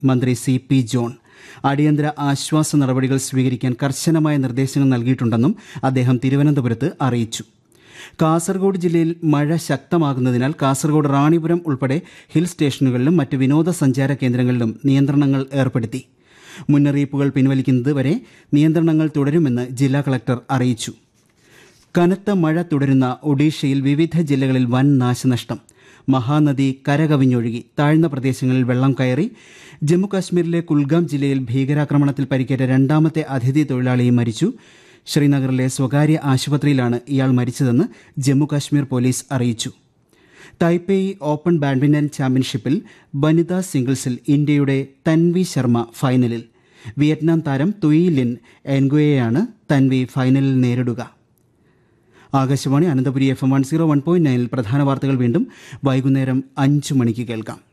മന്ത്രി C P John അടിയന്തര ആശ്വാസ നടപടികൾ സ്വീകരിക്കാൻ കർശനമായ നിർദ്ദേശങ്ങൾ നൽകിയിട്ടുണ്ടെന്നും അദ്ദേഹം തിരുവനന്തപുരത്ത് അറിയിച്ചു കാസർഗോഡ് ജില്ലയിൽ മഴ ശക്തമാകുന്നതിനാൽ കാസർഗോഡ് റാണിപുരം ഉൾപ്പെടെ ഹിൽ സ്റ്റേഷനുകളിലും മറ്റ് വിനോദസഞ്ചാര കേന്ദ്രങ്ങളിലും നിയന്ത്രണങ്ങൾ ഏർപ്പെടുത്തി മുന്നറിയിപ്പുകൾ പിൻവലിക്കുന്നത് വരെ നിയന്ത്രണങ്ങൾ തുടരുമെന്ന് ജില്ലാ കളക്ടർ അറിയിച്ചു കനത്ത മഴ തുടരുന്ന ഒഡീഷയിൽ വിവിധ ജില്ലകളിൽ വൻ നാശനഷ്ടം മഹാനദി കരകവിഞ്ഞൊഴുകി താഴ്ന്ന പ്രദേശങ്ങളിൽ വെള്ളം കയറി ജമ്മുകാശ്മീരിലെ കുൽഗാം ജില്ലയിൽ ഭീകരാക്രമണത്തിൽ പരിക്കേറ്റ രണ്ടാമത്തെ അതിഥി തൊഴിലാളിയും മരിച്ചു ശ്രീനഗറിലെ സ്വകാര്യ ആശുപത്രിയിലാണ് ഇയാൾ മരിച്ചതെന്ന് ജമ്മുകാശ്മീർ പോലീസ് അറിയിച്ചു തായ്പേയി ഓപ്പൺ ബാഡ്മിന്റൺ ചാമ്പ്യൻഷിപ്പിൽ വനിതാ സിംഗിൾസിൽ ഇന്ത്യയുടെ തൻവി ശർമ്മ ഫൈനലിൽ വിയറ്റ്നാം താരം തുയി ലിൻ എൻഗുയെയാണ് തൻവി ഫൈനലിൽ നേരിടുക Akashvani Ananthapuri F M one zero one point നയനിൽ പ്രധാന വാർത്തകൾ വീണ്ടും വൈകുന്നേരം അഞ്ച് മണിക്ക് കേൾക്കാം